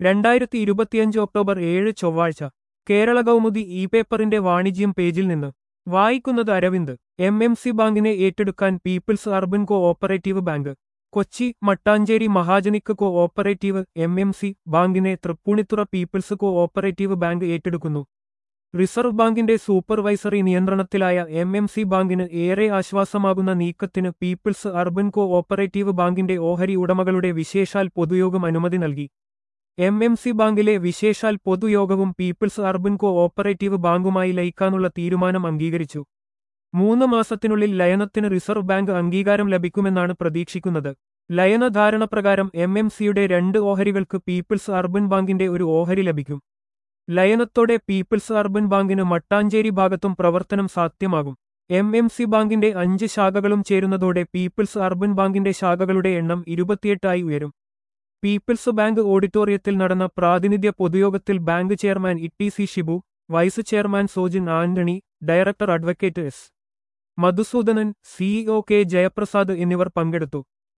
രണ്ടായിരത്തി ഇരുപത്തിയഞ്ച് ഒക്ടോബർ ഏഴ് ചൊവ്വാഴ്ച കേരള കൗമുദി ഇ പേപ്പറിന്റെ വാണിജ്യം പേജിൽ നിന്ന് വായിക്കുന്നത് അരവിന്ദ് എം എം സി ബാങ്കിനെ ഏറ്റെടുക്കാൻ people's urban cooperative bank Kochi Mattancherry മഹാജനിക്ക് cooperative M M C ബാങ്കിനെ Thrippunithura people's cooperative bank ഏറ്റെടുക്കുന്നു റിസർവ് ബാങ്കിന്റെ സൂപ്പർവൈസറി നിയന്ത്രണത്തിലായ എം എം സി ബാങ്കിന് ഏറെ ആശ്വാസമാകുന്ന നീക്കത്തിന് പീപ്പിൾസ് അർബൻ കോ ഓപ്പറേറ്റീവ് ബാങ്കിന്റെ ഓഹരി ഉടമകളുടെ വിശേഷാൽ പൊതുയോഗം അനുമതി നൽകി എം എം സി ബാങ്കിലെ വിശേഷാൽ പൊതുയോഗവും പീപ്പിൾസ് അർബൻ കോ ഓപ്പറേറ്റീവ് ബാങ്കുമായി ലയിക്കാനുള്ള തീരുമാനം അംഗീകരിച്ചു മൂന്ന് മാസത്തിനുള്ളിൽ ലയനത്തിന് റിസർവ് ബാങ്ക് അംഗീകാരം ലഭിക്കുമെന്നാണ് പ്രതീക്ഷിക്കുന്നത് ലയന ധാരണപ്രകാരം എം എം സിയുടെ രണ്ട് ഓഹരികൾക്ക് പീപ്പിൾസ് അർബൻ ബാങ്കിന്റെ ഒരു ഓഹരി ലഭിക്കും ലയനത്തോടെ പീപ്പിൾസ് അർബൻ ബാങ്കിന് മട്ടാഞ്ചേരി ഭാഗത്തും പ്രവർത്തനം സാധ്യമാകും എം എം സി ബാങ്കിന്റെ അഞ്ച് ശാഖകളും ചേരുന്നതോടെ പീപ്പിൾസ് അർബൻ ബാങ്കിന്റെ ശാഖകളുടെ എണ്ണം ഇരുപത്തിയെട്ടായി ഉയരും പീപ്പിൾസ് ബാങ്ക് ഓഡിറ്റോറിയത്തിൽ നടന്ന പ്രാതിനിധ്യ പൊതുയോഗത്തിൽ bank chairman E C Shibu vice chairman Sojin Antony director advocate S Madhusoodanan CEO K Jayaprasad എന്നിവർ പങ്കെടുത്തു